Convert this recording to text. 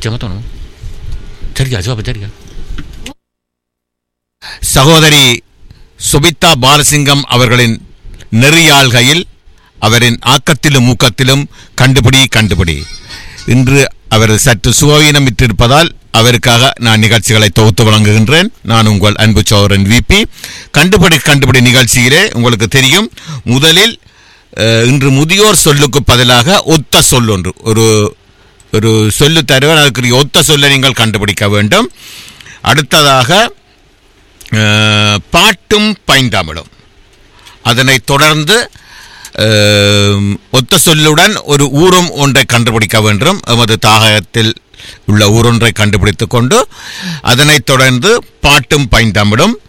நிச்சயமா தோணும் சரியா ஜோப சரியா சகோதரி சுபிதா பாலசிங்கம் அவர்களின் நெறியாள்கையில் அவரின் ஆக்கத்திலும் ஊக்கத்திலும் கண்டுபிடி கண்டுபிடி இன்று அவர் சற்று சுகவீனமிட்டிருப்பதால் அவருக்காக நான் நிகழ்ச்சிகளை தொகுத்து வழங்குகின்றேன் நான் உங்கள் அன்பு சோழன் விபி கண்டுபிடி கண்டுபிடி நிகழ்ச்சியிலே உங்களுக்கு தெரியும் முதலில் அஹ், இன்று முதியோர் சொல்லுக்கு பதிலாக ஒத்த சொல் ஒன்று ஒரு ஒரு சொல்லு தருவேன் அதுக்கு ஒத்த சொல்லை நீங்கள் கண்டுபிடிக்க வேண்டும் அடுத்ததாக அஹ், பாட்டும் பைந்தாமிழும் அதனைத் தொடர்ந்து அஹ், ஒத்த சொல்லுடன் ஒரு ஊரும் ஒன்றை கண்டுபிடிக்க வேண்டும் எமது தாகத்தில் உள்ள ஊரொன்றை கண்டுபிடித்துக் கொண்டு அதனைத் தொடர்ந்து பாட்டும் பைந்தமிழும்